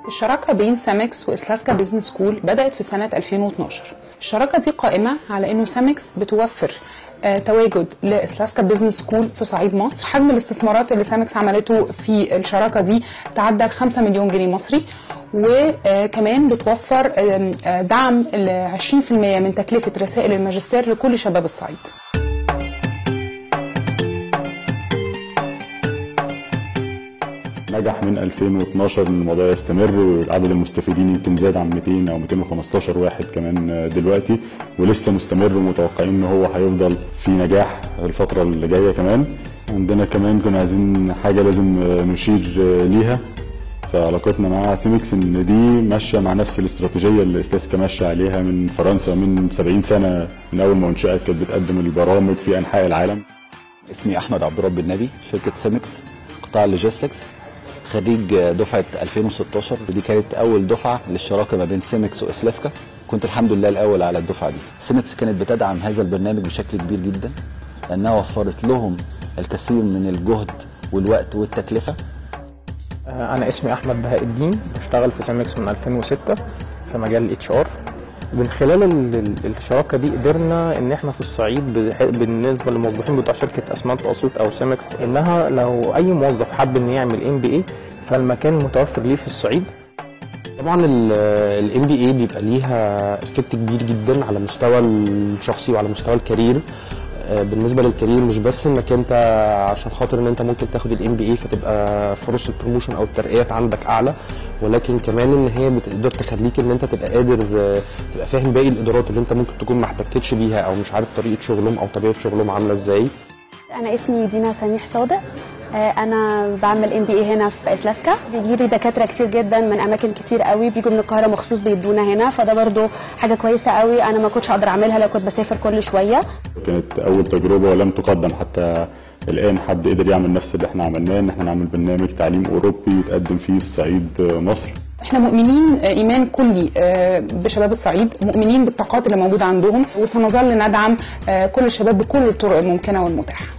الشراكة بين سامكس وإسلاسكا بيزنس سكول بدأت في سنة 2012 الشراكة دي قائمة على أنه سامكس بتوفر آه، تواجد لإسلاسكا بيزنس سكول في صعيد مصر حجم الاستثمارات اللي سامكس عملته في الشراكة دي تعدى ال 5 مليون جنيه مصري وكمان بتوفر آم، آه، دعم ل 20% من تكلفة رسائل الماجستير لكل شباب الصعيد نجح من 2012 ان الموضوع يستمر وعدد المستفيدين يمكن زاد عن 200 او 215 واحد كمان دلوقتي ولسه مستمر ومتوقعين ان هو هيفضل في نجاح الفتره اللي جايه كمان عندنا كمان كنا عايزين حاجه لازم نشير ليها في علاقتنا مع سيمكس ان دي ماشيه مع نفس الاستراتيجيه اللي استاسكا ماشيه عليها من فرنسا من 70 سنه من اول ما انشئت كانت بتقدم البرامج في انحاء العالم اسمي احمد عبد الرب النبي شركه سيمكس قطاع اللوجيستكس خريج دفعه 2016 ودي كانت اول دفعه للشراكه ما بين سيمكس واسلاسكا كنت الحمد لله الاول على الدفعه دي سيمكس كانت بتدعم هذا البرنامج بشكل كبير جدا لانها وفرت لهم الكثير من الجهد والوقت والتكلفه انا اسمي احمد بهاء الدين بشتغل في سامكس من 2006 في مجال الاتش ار من خلال ال- ال- الشراكه دي قدرنا ان احنا في الصعيد بح- بالنسبه للموظفين بتوع شركه اسمنت اسيوط او سامكس انها لو اي موظف حب انه يعمل ام بي اي فالمكان المتوفر ليه في الصعيد طبعا الام بي اي بيبقى ليها افكت كبير جدا على المستوى الشخصي وعلى مستوى الكارير آه، بالنسبه للكارير مش بس انك انت عشان خاطر ان انت ممكن تاخد الام بي اي فتبقى فرص البروموشن او الترقيات عندك اعلى ولكن كمان ان هي بتقدر تخليك ان انت تبقى قادر آه، تبقى فاهم باقي الادارات اللي انت ممكن تكون ما احتكتش بيها او مش عارف طريقه شغلهم او طبيعه شغلهم عامله ازاي انا اسمي دينا سميح صادق آه، انا بعمل ام بي اي هنا في اسلاسكا بيجي لي دكاتره كتير جدا من اماكن كتير قوي بيجوا من القاهره مخصوص بيدونا هنا فده برضو حاجه كويسه قوي انا ما كنتش اقدر اعملها لو كنت بسافر كل شويه كانت اول تجربه ولم تقدم حتى الان حد قدر يعمل نفس اللي احنا عملناه ان احنا نعمل برنامج تعليم اوروبي يتقدم فيه الصعيد مصر احنا مؤمنين آه، ايمان كلي آه، بشباب الصعيد مؤمنين بالطاقات اللي موجوده عندهم وسنظل ندعم آه، كل الشباب بكل الطرق الممكنه والمتاحه